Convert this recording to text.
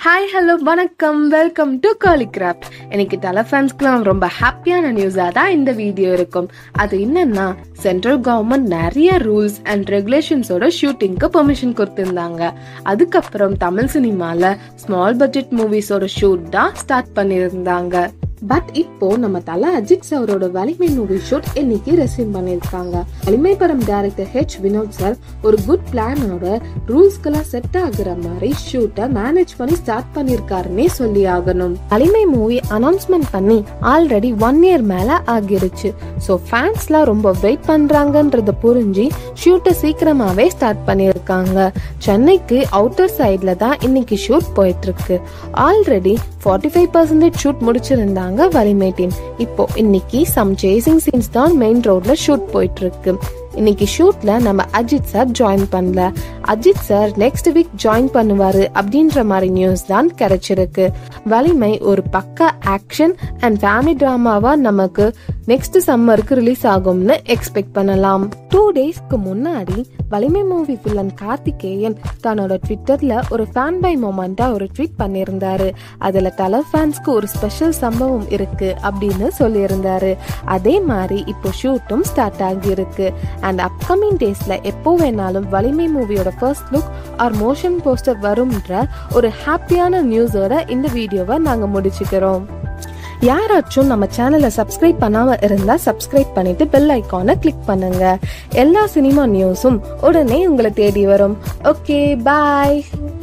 hi hello வணக்கம் welcome to காலி craft எனக்கு தலை ஃபேன்ஸ்க்குலாம் ரொம்ப ஹாப்பியான நியூஸாக தான் இந்த வீடியோ இருக்கும் அது என்னன்னா சென்ட்ரல் கவர்மெண்ட் நிறைய ரூல்ஸ் அண்ட் ரெகுலேஷன்ஸோட ஷூட்டிங்க்கு பெர்மிஷன் கொடுத்துருந்தாங்க அதுக்கப்புறம் தமிழ் சினிமாவில் ஸ்மால் பட்ஜெட் மூவிஸோட ஷூட் தான் ஸ்டார்ட் பண்ணியிருந்தாங்க பட் இப்போ நம்ம தல அஜித் சாரோட வலிமை மூவி ஷூட் இன்னைக்கு ரெசீவ் பண்ணியிருக்காங்க வலிமை படம் டைரக்டர் ஹெச் வினோத் சார் ஒரு குட் பிளானோட ரூல்ஸ்க்கெல்லாம் செட் ஆகுற மாதிரி ஷூட்டை மேனேஜ் பண்ணி ஸ்டார்ட் பண்ணியிருக்காருன்னே சொல்லி ஆகணும் வலிமை மூவி அனௌன்ஸ்மெண்ட் பண்ணி ஆல்ரெடி ஒன் இயர் மேல ஆகிருச்சு ஸோ ஃபேன்ஸ்லாம் ரொம்ப வெயிட் பண்றாங்கன்றத புரிஞ்சு ஷூட்டை சீக்கிரமாவே ஸ்டார்ட் பண்ணியிருக்காங்க சென்னைக்கு அவுட்டர் சைட்ல தான் இன்னைக்கு ஷூட் போயிட்டு இருக்கு already forty five percentage shoot முடிச்சிருந்தாங்க வலிமை டீம் இப்போ இன்னைக்கு சம் சேசிங் சீன்ஸ் தான் மெயின் ரோட்ல ஷூட் போயிட்டு இருக்கு இன்னைக்கு ஷூட்ல நம்ம அஜித் சார் ஜாயின் பண்ணல Ajith sir next week join பண்ணுவாரு அப்படின்ற மாதிரி நியூஸ் தான் கிடைச்சிருக்கு வலிமை ஒரு பக்க ஆக்ஷன் அண்ட் ஃபேமிலி டிராமாவா நமக்கு நெக்ஸ்ட் சம்மருக்கு ரிலீஸ் ஆகும்னு எக்ஸ்பெக்ட் பண்ணலாம் டூ டேஸ்க்கு முன்னாடி வலிமை மூவி வில்லன் கார்த்திகேயன் தன்னோட ட்விட்டர்ல ஒரு ஃபேன் பை மொமெண்டா ஒரு ட்வீட் பண்ணியிருந்தாரு அதுல தல ஃபேன்ஸ்க்கு ஒரு ஸ்பெஷல் சம்பவம் இருக்கு அப்படின்னு சொல்லியிருந்தாரு அதே மாதிரி இப்போ ஷூட்டும் ஸ்டார்ட் ஆகியிருக்கு அண்ட் அப்கமிங் டேஸ்ல எப்போ வேணாலும் வலிமை மூவியோட first look or motion poster வரும்ன்ற ஒரு ஹாப்பியான நியூஸோட இந்த வீடியோவை நாங்க முடிச்சுக்கிறோம் யாராச்சும் நம்ம சேனலை சப்ஸ்கிரைப் பண்ணாம இருந்தா சப்ஸ்கிரைப் பண்ணிட்டு பெல் ஐக்கானை கிளிக் பண்ணுங்க எல்லா சினிமா நியூஸும் உடனே உங்களை தேடி வரும் ஓகே பாய்